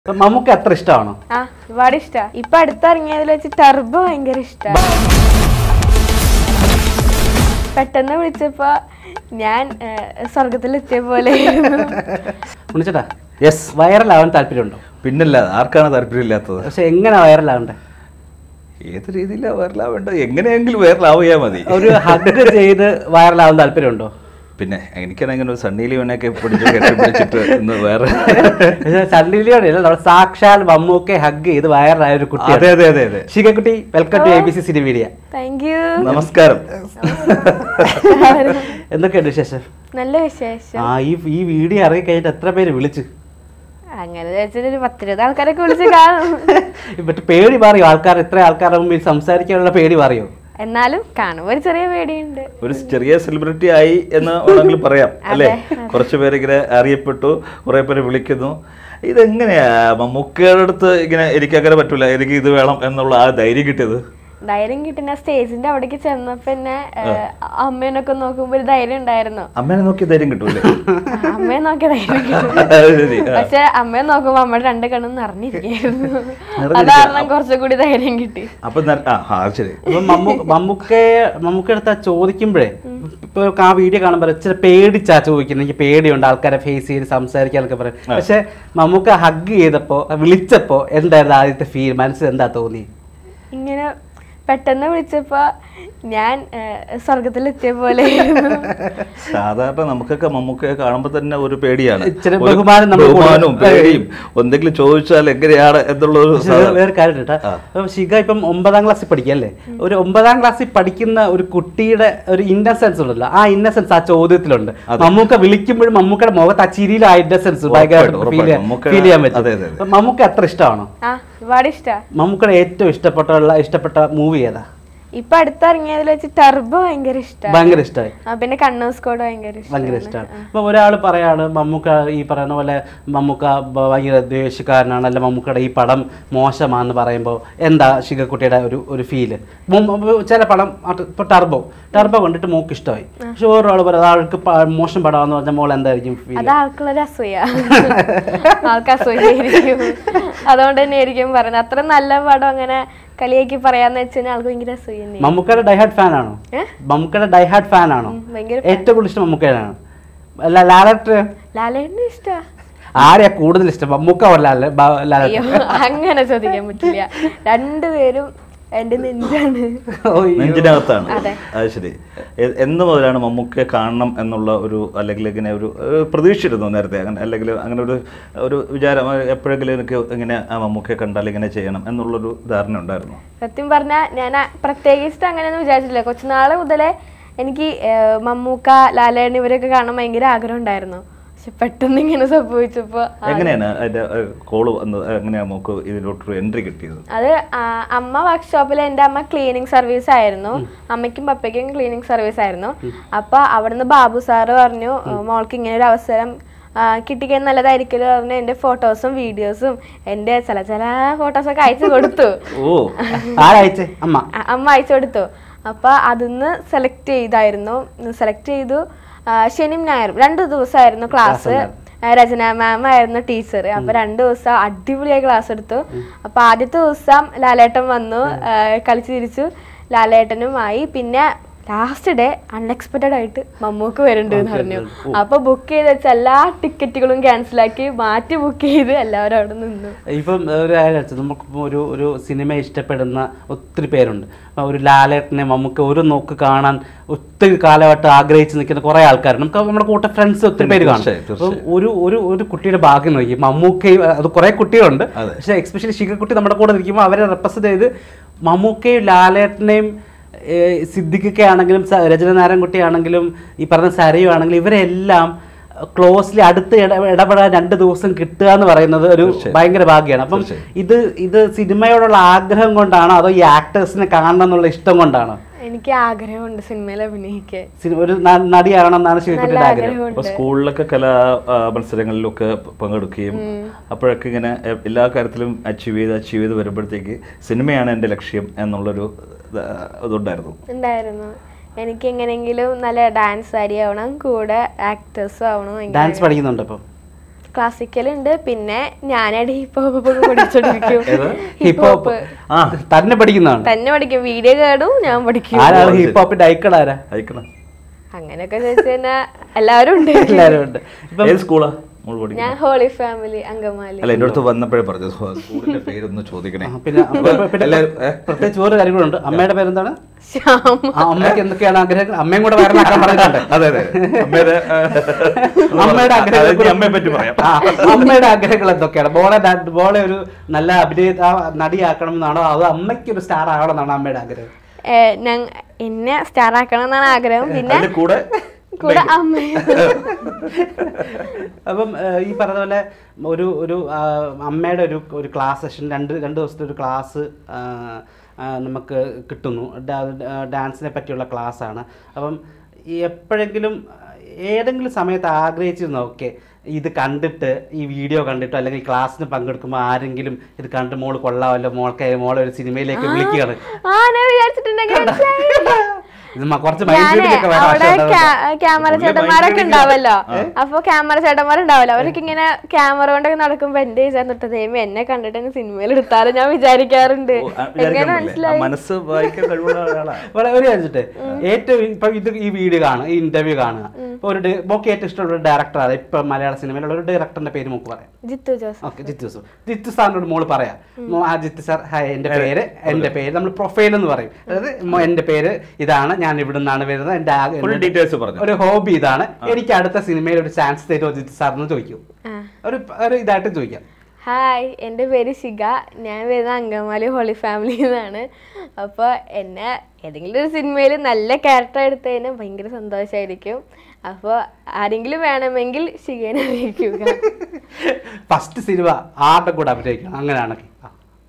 അപ്പൊ മമ്മൂക്ക് അത്ര ഇഷ്ടമാണോ ആ ഒരുപാട് ഇഷ്ടാ ഇപ്പൊ അടുത്തിറങ്ങിയതിൽ വെച്ച് ടർബോ ഭയങ്കര ഇഷ്ടാ പെട്ടെന്ന് വിളിച്ചപ്പോ ഞാൻ ഏഹ്, സ്വർഗത്തിലെത്തിയ പോലെ ഉണ്ണിച്ചേട്ടാ യെസ് വൈറലാവാൻ താല്പര്യമുണ്ടോ പിന്നല്ല ആർക്കാണ് താല്പര്യമില്ലാത്തത് പക്ഷെ എങ്ങനെ വൈറലാവണ്ടേ ഏത് രീതിയിലാണ് വൈറലാവേണ്ടത് എങ്ങനെയെങ്കിലും വൈറലാവുകയാ മതി ഒരു ഹഗ് ചെയ്ത് വൈറലാവാൻ താല്പര്യമുണ്ടോ പിന്നെ എനിക്കാണെങ്കിൽ ഒരു സണ്ണി ലിയോനൊക്കെ പിടിച്ച് കെട്ടിപ്പിടിച്ചിട്ട് ഇന്ന് വേറെ സണ്ണിലിയോടെ നമ്മൾ സാക്ഷാൽ മമ്മൂക്കെ ഹഗ് ചെയ്ത് വൈറലായ ഒരു അതെ കുട്ടി അതെ അതെ അതെ ശിഖക്കുട്ടി welcome to A B C cine media thank you നമസ്കാരം എന്തൊക്കെയുണ്ട് വിശേഷം നല്ല വിശേഷം ആ ഈ ഈ വീഡിയോ ഇറങ്ങി കഴിഞ്ഞിട്ട് എത്ര പേര് വിളിച്ചു അങ്ങനെ വെച്ചിട്ട് ഒരു പത്തിരുപത് ആൾക്കാരൊക്കെ വിളിച്ച് കാണും മറ്റേ പേടി പറയോ ആൾക്കാർ ഇത്ര ആൾക്കാരുടെ മുമ്പിൽ സംസാരിക്കാനുള്ള പേടി പറയോ എന്നാലും കാണുമ്പോ ഒരു ചെറിയ പേടിയുണ്ട് ഒരു ചെറിയ സെലിബ്രിറ്റി ആയി എന്ന് വേണമെങ്കിൽ പറയാം അല്ലേ കുറച്ച് പേര് ഇങ്ങനെ അറിയപ്പെട്ടു കുറെ പേര് വിളിക്കുന്നു ഇതെങ്ങനെയാ മമ്മൂക്കയുടെ അടുത്ത് ഇങ്ങനെ എനിക്ക് അങ്ങനെ പറ്റൂല എനിക്ക് ഇത് വേണം എന്നുള്ള ആ ധൈര്യം കിട്ടിയത് ധൈര്യം കിട്ടുന്ന സ്റ്റേജിന്റെ അവിടേക്ക് ചെന്നപ്പോ തന്നെ ഏഹ്, അമ്മേനൊക്കെ നോക്കുമ്പോ ഒരു ധൈര്യം ഉണ്ടായിരുന്നു അമ്മേനെ നോക്കി ധൈര്യം കിട്ടൂലേ അമ്മയെ നോക്കിയ ധൈര്യം കിട്ടും അത് ശരി ആ. പക്ഷെ അമ്മയെ നോക്കുമ്പോ അമ്മയുടെ രണ്ട് കണ്ണും നിറഞ്ഞിരിക്കുന്നു അത് കാരണം കുറച്ചുകൂടി ധൈര്യം കിട്ടി അപ്പൊ ന- ആ ആ, അത് ശരി ഇപ്പൊ മമ്മൂ മമ്മൂക്കെ മമ്മൂക്കെ അടുത്ത് ചോദിക്കുമ്പോഴേ ഇപ്പൊ ആ വീഡിയോ കാണുമ്പോൾ ഇച്ചിരി പേടിച്ചാ ചോദിക്കുന്നത് എനിക്ക് പേടിയുണ്ട് ആൾക്കാരെ ഫേസ് ചെയ്ത് സംസാരിക്കാനൊക്കെ പറയും പക്ഷെ മമ്മൂക്ക ഹഗ് ചെയ്തപ്പോ വിളിച്ചപ്പോ എന്തായിരുന്നു ആദ്യത്തെ ഫീൽ മനസ്സിൽ എന്താ തോന്നി ഇങ്ങനെ പെട്ടെന്ന് വിളിച്ചപ്പോ ഞാൻ ഏഹ്, സ്വർഗത്തിലെത്തിയ പോലെ സാധാരണ നമുക്കൊക്കെ മമ്മൂക്കയെ കാണുമ്പോൾ തന്നെ ഒരു പേടിയാണ് ഇച്ചിരി ഒരു ബഹുമാനം നമ്മൾ ബഹുമാനവും കൊടുക്കും. പേടിയും എന്തെങ്കിലും ചോദിച്ചാൽ എങ്ങനെയാണ് എന്നുള്ള ഒരു പക്ഷെ വേറെ- വേറെ കാര്യം കേട്ടോ ഇപ്പം ശിഖ ഇപ്പം ഒമ്പതാം ക്ലാസ്സിൽ പഠിക്കല്ലേ ഒരു ഒമ്പതാം ക്ലാസ്സിൽ പഠിക്കുന്ന ഒരു കുട്ടിയുടെ ഒരു ഇന്നസെൻസ് ഉണ്ടല്ലോ ആ ഇന്നസെൻസ് ആ ചോദ്യത്തിലുണ്ട് മമ്മൂക്ക വിളിക്കുമ്പോഴും മമ്മൂക്കയുടെ മുഖത്ത് ആ ചിരിയിൽ ആ ഇന്നസെൻസ് ഭയങ്കരമായിട്ട് ഉറപ്പായിട്ടും, ഫീൽ ചെയ്യാൻ മമ്മൂക്ക- ഫീൽ ചെയ്യാൻ അതെ, അതെ, പറ്റും അതെ. അപ്പം മമ്മൂക്ക അത്ര ഇഷ്ടമാണോ ആ ഒരുപാട് ഇഷ്ടാ മമ്മൂക്കയുടെ ഏറ്റവും ഇഷ്ടപ്പെട്ടുള്ള ഇഷ്ടപ്പെട്ട മൂവി ഏതാ ഇപ്പൊ അടുത്തിറങ്ങിയതിൽ വെച്ച് ടർബോ ഭയങ്കര ഇഷ്ടാ ഭയങ്കര ഇഷ്ടമായി ആ, പിന്നെ കണ്ണൂർ സ്കോഡ് ഭയങ്കര ഭയങ്കര ഇഷ്ടമാണ് ഇഷ്ടമാണ് അപ്പൊ ഒരാൾ പറയാണ് മമ്മൂക്ക ഈ പറയുന്ന പോലെ മമ്മൂക്ക ഭ- ഭയങ്കര ദ്വേഷക്കാരനാണ് അല്ല മമ്മൂക്കയുടെ ഈ പടം മോശമാണെന്ന് പറയുമ്പോൾ എന്താ ശിഖക്കുട്ടിയുടെ ഒരു ഒരു ഫീല് ചില പടം അത് ഇപ്പൊ ടർബോ ടർബോ കണ്ടിട്ട് മോക്ക് ഇഷ്ടമായി പക്ഷെ ഓരോ പറയും ആൾക്ക് പ- മോശം പടമാന്ന് പറഞ്ഞാൽ മോൾ എന്തായിരിക്കും ഫീൽ അത് ആൾക്കുള്ളൊരു അസൂയ ആൾക്ക് അസൂയായിരിക്കും അതുകൊണ്ട് തന്നെ ആയിരിക്കും പറയുന്നത് അത്ര നല്ല പടം അങ്ങനെ കളിയാക്കി പറയാന്ന് വെച്ച് കഴിഞ്ഞാൽ ആൾക്ക് ഭയങ്കര അസൂയ തന്നെയാ. മമ്മൂക്കയുടെ ഡൈഹാർഡ് ഫാൻ ആണോ ഏ? മമ്മൂക്കയുടെ ഡൈഹാർഡ് ഫാൻ ആണോ ഉം, ഭയങ്കര ഏറ്റവും കൂടുതൽ ഇഷ്ടം മമ്മൂക്കയാണ് അല്ല ലാലറ്റ് ലാലേട്ടന് ഇഷ്ടാ ആരെയാ കൂടുതൽ ഇഷ്ടം മമ്മൂക്ക ലാല ലാലറ്റ് അയ്യോ അങ്ങനെ ചോദിക്കാൻ പറ്റില്ല രണ്ടുപേരും എന്റെ നെഞ്ചാണ് നെഞ്ചിനകത്താണ് അതെ. അത് ശരി എ- എന്ന് മുതലാണ് മമ്മൂക്കയെ കാണണം എന്നുള്ള ഒരു അല്ലെങ്കിൽ ഇങ്ങനെ ഒരു ഒരു പ്രതീക്ഷിച്ചിരുന്നു നേരത്തെ അങ്ങനെ അല്ലെങ്കിൽ അങ്ങനെ ഒരു ഒരു വിചാരം ആ, എപ്പോഴെങ്കിലും എനിക്ക് ഇങ്ങനെ ആ മമ്മൂക്കയെ കണ്ടാൽ ഇങ്ങനെ ചെയ്യണം എന്നുള്ളൊരു ധാരണ ഉണ്ടായിരുന്നു സത്യം പറഞ്ഞാൽ ഞാൻ ആ- പ്രത്യേകിച്ചിട്ട് അങ്ങനെയൊന്നും വിചാരിച്ചിട്ടില്ല കൊച്ചുനാള് മുതലേ എനിക്ക് ഏഹ്, മമ്മൂക്ക ലാലേട്ടൻ ഇവരൊക്കെ കാണാൻ ഭയങ്കര ആഗ്രഹം ഉണ്ടായിരുന്നു പക്ഷെ പെട്ടെന്ന് ഇങ്ങനെ സംഭവിച്ചപ്പോ ആ- എങ്ങനെയാണ് അതിന്റെ കോള് വന്നത് എങ്ങനെയാണ് നമുക്ക് ഇതിലോട്ടൊരു എൻട്രി കിട്ടിയത് അത് ആ, അമ്മ വർക്ക്ഷോപ്പിൽ എൻ്റെ അമ്മ ക്ലീനിങ് സർവീസ് ആയിരുന്നു അമ്മയ്ക്കും പപ്പയ്ക്കും ക്ലീനിങ് സർവീസ് ആയിരുന്നു അപ്പൊ അവിടുന്ന് ബാബു സാറ് പറഞ്ഞു മോൾക്ക് ഇങ്ങനെ ഒരു അവസരം ആ, കിട്ടിക്കാൻ നല്ലതായിരിക്കുമല്ലോ പറഞ്ഞു എൻ്റെ ഫോട്ടോസും വീഡിയോസും എൻ്റെ ചില ചില ഫോട്ടോസൊക്കെ അയച്ചു കൊടുത്തു ഓ ആരായിച്ചേ അമ്മ അ- അമ്മ അയച്ചു കൊടുത്തു അപ്പൊ അതിന്ന് സെലക്ട് ചെയ്തായിരുന്നു സെലക്ട് ചെയ്തു ആ, ശനിയും ഞായറും രണ്ട് ദിവസമായിരുന്നു ക്ലാസ് രചന മാം ആയിരുന്നു ടീച്ചർ അപ്പൊ രണ്ടു ദിവസം അടിപൊളിയായി ക്ലാസ് എടുത്തു അപ്പൊ ആദ്യത്തെ ദിവസം ലാലേട്ടൻ വന്നു ആ, കളിച്ചു തിരിച്ചു ലാലേട്ടനുമായി പിന്നെ ലാസ്റ്റ് ഡേ അൺഎക്സ്പെക്റ്റഡ് ആയിട്ട് മമ്മൂക്ക് വരുന്നുണ്ട് എന്ന് പറഞ്ഞു അപ്പൊ ബുക്ക് ചെയ്ത് വെച്ച എല്ലാ ടിക്കറ്റുകളും ക്യാൻസലാക്കി മാറ്റി ബുക്ക് ചെയ്ത് എല്ലാവരും അവിടെ നിന്നു ഇപ്പം ഒരു കാര്യം നമുക്കിപ്പോൾ ഒരു ഒരു സിനിമ ഇഷ്ടപ്പെടുന്ന ഒത്തിരി പേരുണ്ട് അപ്പം ഒരു ലാലേട്ടനെ നമുക്ക് ഒരു നോക്ക് കാണാൻ ഒത്തിരി കാലമായിട്ട് ആഗ്രഹിച്ച് നിൽക്കുന്ന കുറേ ആൾക്കാരുണ്ട് നമുക്ക് നമ്മുടെ കൂട്ട ഫ്രണ്ട്സ് ഒത്തിരി പേര് കാണും തീർച്ചയായും, അപ്പം ഒരു ഒരു ഒരു കുട്ടിയുടെ ഭാഗ്യം നോക്കി മമ്മൂക്കയും അത് കുറേ കുട്ടികളുണ്ട് അതെ. പക്ഷേ എക്സ്പെഷ്യലി ശിഖക്കുട്ടി നമ്മുടെ കൂടെ നിൽക്കുമ്പോൾ അവരെ റെപ്രസെന്റ് ചെയ്ത് മമ്മൂക്കയും ലാലേട്ടനെയും ഏഹ്, സിദ്ദിഖൊക്കെ ആണെങ്കിലും സ- രചന നാരായണൻകുട്ടി ആണെങ്കിലും ഈ പറഞ്ഞ സരയു ആണെങ്കിലും ഇവരെല്ലാം ക്ലോസ്ലി അടുത്ത് ഇട ഇടപെടാൻ രണ്ട് ദിവസം കിട്ടുക എന്ന് പറയുന്നത് ഒരു തീർച്ചയായും. ഭയങ്കര ഭാഗ്യമാണ് അപ്പം തീർച്ചയായും. ഇത് ഇത് സിനിമയോടുള്ള ആഗ്രഹം കൊണ്ടാണോ അതോ ഈ ആക്ടേഴ്സിനെ കാണണം എന്നുള്ള ഇഷ്ടം കൊണ്ടാണോ എനിക്ക് ആഗ്രഹമുണ്ട് സിനിമയിൽ അഭിനയിക്കാൻ സിനിമ ഒരു ന- നടിയാകണമെന്നാണ് നല്ല ശിവക്കുട്ടിയുടെ ആഗ്രഹം അപ്പൊ ആഗ്രഹമുണ്ട് സ്കൂളിലൊക്കെ കലാ ആ, മത്സരങ്ങളിലൊക്കെ പ- പങ്കെടുക്കുകയും അപ്പോഴൊക്കെ ഇങ്ങനെ എ- എല്ലാ കാര്യത്തിലും അച്ചീവ് ചെയ്ത് അച്ചീവ് ചെയ്ത് വരുമ്പോഴത്തേക്ക് സിനിമയാണ് എൻ്റെ ലക്ഷ്യം എന്നുള്ളൊരു ഇത്, ഇതുണ്ടായിരുന്നു ഉണ്ടായിരുന്നു എനിക്ക് എങ്ങനെയെങ്കിലും നല്ല ഡാൻസ് ആവണം കൂടെ ആക്ടേഴ്സും ആവണം ഭയങ്കര ഡാൻസ് പഠിക്കുന്നുണ്ട് അപ്പം ക്ലാസിക്കൽ ഉണ്ട് പിന്നെ ഞാനായിട്ട് ഹിപ്പ് ഹോപ്പ് ഒക്കെ പഠിച്ചോണ്ടിരിക്കും ഹിപ്പ് ഹോപ്പ് ആ തന്നെ പഠിക്കുന്നതാണ് തന്നെ പഠിക്കും വീഡിയോ കേടും ഞാൻ പഠിക്കും ആരാണ് ഹിപ്പ് ഹോപ്പിന്റെ ഐക്കൺ ആരാ അയക്കണം അങ്ങനെയൊക്കെ ചോദിച്ചു കഴിഞ്ഞാൽ എല്ലാവരും ഉണ്ട് എല്ലാവരും ഉണ്ട് ഇപ്പം ഏത് സ്കൂളാ മോള് പഠിക്കുന്നത് ഞാൻ ഹോളി ഫാമിലി അങ്കമാലി അല്ല എൻ്റെ അടുത്ത് വന്നപ്പോഴേ പറഞ്ഞു സ്കൂളിന്റെ പേരൊന്ന് ചോദിക്കണേ ആ, പിന്നെ പിന്നെ എല്ലാവരും, ഏ? പ്രത്യേകിച്ച് വേറെ കാര്യങ്ങളുണ്ട് അമ്മയുടെ പേരെന്താണ് ശ്യാം ആ, അമ്മയ്ക്ക് എന്തൊക്കെയാണ് ആഗ്രഹങ്ങൾ അമ്മയും കൂടെ വയറിലാക്കാൻ പറഞ്ഞിട്ടുണ്ട് അതെ അതെ അമ്മയുടെ ആ, അമ്മയുടെ അതായത് ആഗ്രഹങ്ങൾ ഈ അമ്മയെ പറ്റി പറയാം ആ, അമ്മയുടെ ആഗ്രഹങ്ങൾ എന്തൊക്കെയാണ് ബോളെ ഡാ- ബോളെ ഒരു നല്ല അഭിനയ നടിയാക്കണം എന്നാണോ അതോ അമ്മയ്ക്ക് ഒരു സ്റ്റാർ ആകണം എന്നാണോ അമ്മയുടെ ആഗ്രഹം ഏ, ഞങ്ങ എന്നെ സ്റ്റാർ ആക്കണം എന്നാണ് ആഗ്രഹം പിന്നെ അതിന്റെ കൂടെ കൂടെ അമ്മ അപ്പം ഏഹ്, ഈ പറഞ്ഞ പോലെ ഒരു ഒരു ആ, അമ്മയുടെ ഒരു ഒരു ക്ലാസ് സെഷൻ രണ്ട് രണ്ട് ദിവസത്തെ ഒരു ക്ലാസ് നമുക്ക് കിട്ടുന്നു ഡാ- ഡാൻസിനെ പറ്റിയുള്ള ക്ലാസ്സാണ് അപ്പം ഈ എപ്പോഴെങ്കിലും ഏതെങ്കിലും സമയത്ത് ആഗ്രഹിച്ചിരുന്നോ ഓക്കെ ഇത് കണ്ടിട്ട് ഈ വീഡിയോ കണ്ടിട്ടോ അല്ലെങ്കിൽ ക്ലാസ്സിന് പങ്കെടുക്കുമ്പോൾ ആരെങ്കിലും ഇത് കണ്ടിട്ട് മോള് കൊള്ളാമല്ലോ മോൾക്ക് മോളെ ഒരു സിനിമയിലേക്ക് വിളിക്കുകയാണ് ആ ഞാൻ വിചാരിച്ചിട്ടുണ്ടെങ്കിൽ ഇത് മ- കുറച്ച് ഞാനേ മൈൻഡ് വരാൻ അവിടെ ആവശ്യമുണ്ടാവും. ക്യാ- ക്യാമറ പുള്ളി ചേട്ടന്മാരൊക്കെ ഭയങ്കര ഉണ്ടാവല്ലോ ആ. അപ്പൊ ക്യാമറ ചേട്ടന്മാരുണ്ടാവല്ലോ അവരൊക്കെ ഇങ്ങനെ ക്യാമറ കൊണ്ടൊക്കെ നടക്കുമ്പോ എന്റെ വിചാരിട്ട് ദൈവം എന്നെ കണ്ടിട്ട് എന്നെ സിനിമയിൽ എടുത്താലും ഞാൻ വിചാരിക്കാറുണ്ട് ഓ, ആ, എങ്ങനെ വിചാരിക്കാൻ പറ്റില്ലേ? ആ മനസ്സിലായി മനസ്സ് വായിക്കാൻ കഴിവുള്ള ഒരാളാണ് വളരെ ഒരു കാണിച്ചിട്ട് ഏറ്റവും ഇപ്പൊ ഇത് ഈ വീഡിയോ കാണുക ഈ ഇന്റർവ്യൂ കാണുക ഇപ്പൊ ഒരു ഡി- മോക്ക് ഏറ്റവും ഇഷ്ടമുള്ള ഒരു ഡയറക്ടറാണ് ഇപ്പൊ മലയാള സിനിമയിലുള്ള ഒരു ഡയറക്ടറിന്റെ പേര് മോക്ക് പറയാം ജിത്തു ജോസ് ഓക്കെ ജിത്തു സാർ ജിത്തു സാറിനോട് മോള് പറയാം മോ- ആ ജിത്തു സാർ ഹായ് എൻ്റെ പേര് എൻ്റെ പേര് നമ്മൾ പ്രൊഫൈൽ എന്ന് പറയും അതായത് മോ- എൻ്റെ പേര് ഇതാണ് ഞാൻ ഇവിടെ നിന്നാണ് വരുന്നത് എൻ്റെ ആ- ഫുൾ ഡീറ്റെയിൽസ് പറഞ്ഞു ഒരു ഹോബി ഇതാണ് എനിക്ക് അടുത്ത സിനിമയിൽ ഒരു ചാൻസ് തരുമോ ജിത്തു സാർ എന്ന് ചോദിക്കും ആ. ഒരു ഒരു ഇതായിട്ട് ചോദിക്കാം ഹായ് എൻ്റെ പേര് ശിഖ ഞാൻ വരുന്ന അങ്കമാലി ഹോളി ഫാമിലിയിൽ നിന്നാണ് അപ്പോൾ എന്നെ ഏതെങ്കിലും ഒരു സിനിമയിൽ നല്ല ക്യാരക്ടർ എടുത്തു കഴിഞ്ഞാൽ ഭയങ്കര സന്തോഷമായിരിക്കും അപ്പോൾ ആരെങ്കിലും വേണമെങ്കിൽ ശിഖേനെ അറിയിക്കുക ഫസ്റ്റ് സിനിമ ആരുടെ കൂടെ അഭിനയിക്കണം അങ്ങനെയാണെങ്കിൽ ആ.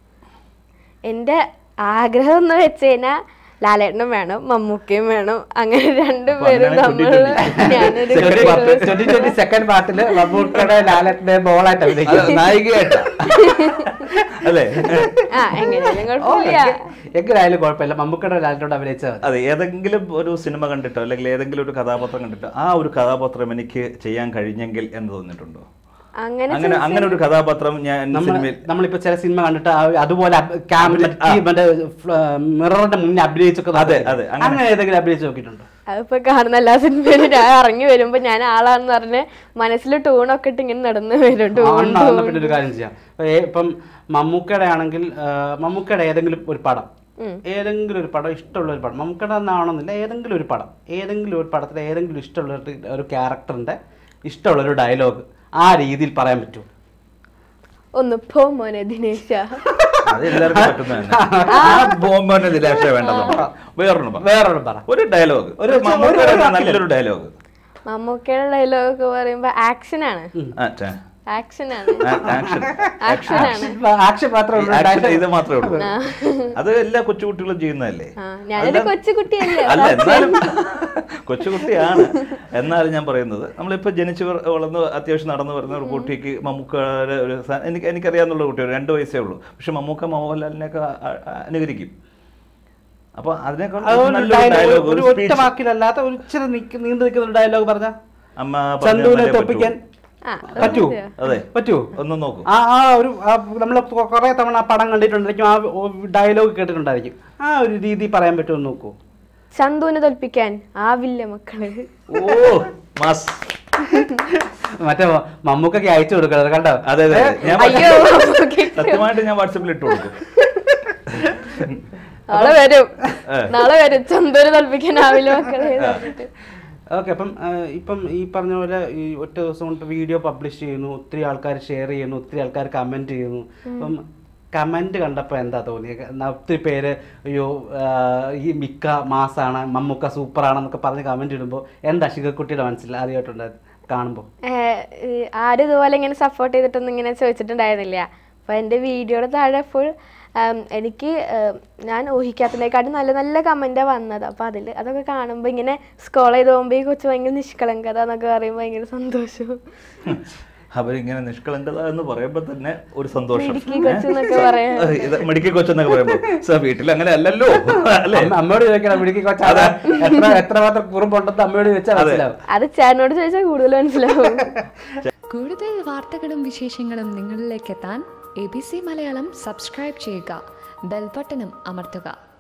എൻ്റെ ആഗ്രഹം എന്ന് വെച്ച് കഴിഞ്ഞാൽ ലാലേട്ടനും വേണം മമ്മൂക്കയും വേണം അങ്ങനെ രണ്ടുപേരും അങ്ങനെ തമ്മിലുള്ള 2020. ഞാനൊരു Second good part. girl. Twenty twenty second പാർട്ടില് മമ്മൂക്കയുടെ ലാലറ്റിന്റെ ബോളായിട്ട് അഭിനയിക്കും നായികയായിട്ടാ അല്ലേ ആ എങ്ങനെയാലും കുഴപ്പമില്ല എങ്ങനെയായാലും കുഴപ്പമില്ല മമ്മൂക്കയുടെ ലാലറ്റോട് അഭിനയിച്ചാൽ മതി അതെ ഏതെങ്കിലും ഒരു സിനിമ കണ്ടിട്ടോ അല്ലെങ്കിൽ ഏതെങ്കിലും ഒരു കഥാപാത്രം കണ്ടിട്ടോ ആ ഒരു കഥാപാത്രം എനിക്ക് ചെയ്യാൻ കഴിഞ്ഞെങ്കിൽ എന്ന് തോന്നിയിട്ടുണ്ടോ അങ്ങനെ അങ്ങനെ അങ്ങനെ ഒരു കഥാപാത്രം ഞാൻ നമ്മൾ സിനിമയിൽ നമ്മളിപ്പോ ചില സിനിമ കണ്ടിട്ട് ആ- അതുപോലെ അഭിനയി- ആ. മറ്റേ മിററിന്റെ മുന്നേ അഭിനയിച്ചൊക്കെ അതെ, അതെ, അങ്ങനെ. അങ്ങനെ ഏതെങ്കിലും അഭിനയിച്ച് നോക്കിയിട്ടുണ്ടോ അതിപ്പോ കാണുന്ന എല്ലാ സിനിമയിലും ഞാൻ ഇറങ്ങി വരുമ്പോ ഞാൻ ആളാന്ന് പറഞ്ഞ് മനസ്സിൽ ടൂണൊക്കെ ഇട്ട് ഇങ്ങനെ നടന്നു വരും ആ, ടൂൺ എന്നാ എന്നാ പിന്നെ ഒരു കാര്യം ചെയ്യാം ഇപ്പൊ ഏ- ഇപ്പം മമ്മൂക്കയുടെ ആണെങ്കിൽ ആ, മമ്മൂക്കയുടെ ഏതെങ്കിലും ഒരു പടം ഉം. ഏതെങ്കിലും ഒരു പടം ഇഷ്ടമുള്ള ഒരു പടം മമ്മൂക്കയുടെ എന്നാവണമെന്നില്ല ഏതെങ്കിലും ഒരു പടം ഏതെങ്കിലും ഒരു പടത്തിൽ ഏതെങ്കിലും ഇഷ്ടമുള്ള ഒരു- ഒരു ക്യാരക്ടറിന്റെ ഇഷ്ടമുള്ള ഒരു ഡയലോഗ് ആ രീതിയിൽ പറയാൻ പറ്റുമോ ഒന്ന് പോ മോനെ ദിനേശ അത് എല്ലാവർക്കും പറ്റുന്ന തന്നെ. ആ ബോംബോന്റെ നിരാശ വേണ്ടത് വേറൊന്നും പറ. വേറൊരു പറ ഒരു ഡയലോഗ് ഒരു- ഒരു മമ്മൂക്കയുടെ ഒരു- നല്ലൊരു ഡയലോഗ് മമ്മൂക്കയുടെ ഡയലോഗ് ഒക്കെ പറയുമ്പോ ആക്ഷൻ ആണ് ആക്ഷൻ ആണ് ആക്ഷൻ ആക്ഷൻ ആണ് ആക്ഷൻ മാത്രമേ ഉള്ളൂ ആക്ഷൻ dialogue. ഇത് മാത്രമേ ഉള്ളൂ അത് എല്ലാ കൊച്ചുകുട്ടികളും ചെയ്യുന്നതല്ലേ ആ ഞാനൊരു കൊച്ചുകുട്ടിയല്ലേ അല്ല എന്നാലും കൊച്ചുകുട്ടിയാണ് എന്നാലും ഞാൻ പറയുന്നത് നമ്മളിപ്പോൾ ജനിച്ച് വ- വളർന്ന് അത്യാവശ്യം നടന്നു വരുന്ന ഒരു കുട്ടിക്ക് മമ്മൂക്കയുടെ ഒരു സ- എനിക്ക് എനിക്കറിയാവുന്ന കുട്ടി ഒരു രണ്ട് വയസ്സേ ഉള്ളൂ പക്ഷെ മമ്മൂക്ക മോഹൻലാലിനെയൊക്കെ അ- അ- അനുകരിക്കും അപ്പോൾ അതിനേക്കാൾ അതുകൊണ്ട് നല്ലൊരു dialogue ഡയലോഗ് ഒരു ഒരു ഒറ്റ സ്പീച്ച് വാക്കിലല്ലാത്ത ഒരു ഇച്ചിരി നിക്ക് നീണ്ടു നിൽക്കുന്ന ഒരു ഡയലോഗ് പറഞ്ഞ അമ്മ ചന്തുവിനെ പറഞ്ഞാലേ തോപ്പിക്കാൻ ആ പറ്റൂ അതെ പറ്റൂ ഒന്ന് നോക്കൂ ആ ആ ഒരു നമ്മൾ കുറെ തവണ ആ പടം കണ്ടിട്ടുണ്ടായിരിക്കും ആ ഡയലോഗ് കേട്ടിട്ടുണ്ടായിരിക്കും ആ ഒരു രീതി പറയാൻ പറ്റുമോ എന്ന് നോക്കൂ ചന്തുവിനെ തോൽപ്പിക്കാൻ ആവില്ല മക്കള് ഓ മാസ് മറ്റേ മമ്മൂക്കൊക്കെ അയച്ചു കൊടുക്കണത് കണ്ടോ അതെ അതെ അതെ. ഞാൻ അയ്യോ മമ്മൂക്കയ്ക്ക് സത്യമായിട്ട് ഞാൻ വാട്സപ്പിൽ ഇട്ട് കൊടുക്കും നാളെ വരും ഏ. നാളെ വരും ചന്തുവിനെ തോൽപ്പിക്കാൻ ആവില്ല മക്കളെ എന്ന് പറഞ്ഞിട്ട്. ഓക്കെ അപ്പം ആ, ഇപ്പം ഈ പറഞ്ഞ പോലെ ഈ ഒറ്റ ദിവസം കൊണ്ട് വീഡിയോ പബ്ലിഷ് ചെയ്യുന്നു ഒത്തിരി ആൾക്കാർ ഷെയർ ചെയ്യുന്നു ഒത്തിരി ആൾക്കാർ കമൻറ്റ് ചെയ്യുന്നു അപ്പം കമൻറ്റ് കണ്ടപ്പോൾ എന്താ തോന്നിയത് എന്നാ ഒത്തിരി പേര് അയ്യോ ആ, ഈ മിക്ക മാസാണ് മമ്മൂക്ക സൂപ്പറാണെന്നൊക്കെ പറഞ്ഞ് കമൻറ്റ് ഇടുമ്പോൾ എന്താ ശിഖക്കുട്ടിയുടെ മനസ്സിൽ അറിയായിട്ടുണ്ട് കാണുമ്പോൾ ഏഹ് ഈ ആരും ഇതുപോലെ ഇങ്ങനെ സപ്പോർട്ട് ചെയ്തിട്ടൊന്നും ഇങ്ങനെ ചോദിച്ചിട്ടുണ്ടായിരുന്നില്ല അപ്പോൾ എൻ്റെ വീഡിയോയുടെ താഴെ ഫുൾ എനിക്ക് ഏം, ഞാൻ ഊഹിക്കാത്തതിനേക്കാട്ടും നല്ല നല്ല കമൻറ്റാണ് വന്നത് അപ്പോൾ അതിൽ അതൊക്കെ കാണുമ്പോൾ ഇങ്ങനെ സ്കോൾ ചെയ്ത് പോകുമ്പോൾ ഈ കൊച്ചു ഭയങ്കര നിഷ്കളങ്കത എന്നൊക്കെ പറയുമ്പോൾ ഭയങ്കര സന്തോഷവും അവരിങ്ങനെ നിഷ്കളങ്കത എന്ന് പറയുമ്പോൾ തന്നെ ഒരു സന്തോഷം മിടുക്കി കൊച്ചെന്നൊക്കെ പറയാം. ഏ, ഇത് മിടുക്കി കൊച്ചെന്നൊക്കെ പറയുമ്പോൾ സാർ വീട്ടിൽ അങ്ങനെ അല്ലല്ലോ അല്ലേ അമ്മ- അമ്മയോട് ചോദിക്കണം പിടിക്ക് കൊച്ചാ എത്ര എത്രമാത്രം കുറുമ്പുണ്ടെന്ന് അമ്മയോട് ചോദിച്ചാൽ മനസ്സിലാവും അത് ചേട്ടനോട് ചോദിച്ചാൽ കൂടുതൽ മനസ്സിലാവും കൂടുതൽ വാർത്തകളും വിശേഷങ്ങളും നിങ്ങളിലേക്ക് എത്താൻ A B C Malayalam subscribe ചെയ്യുക ബെൽബട്ടനും അമർത്തുക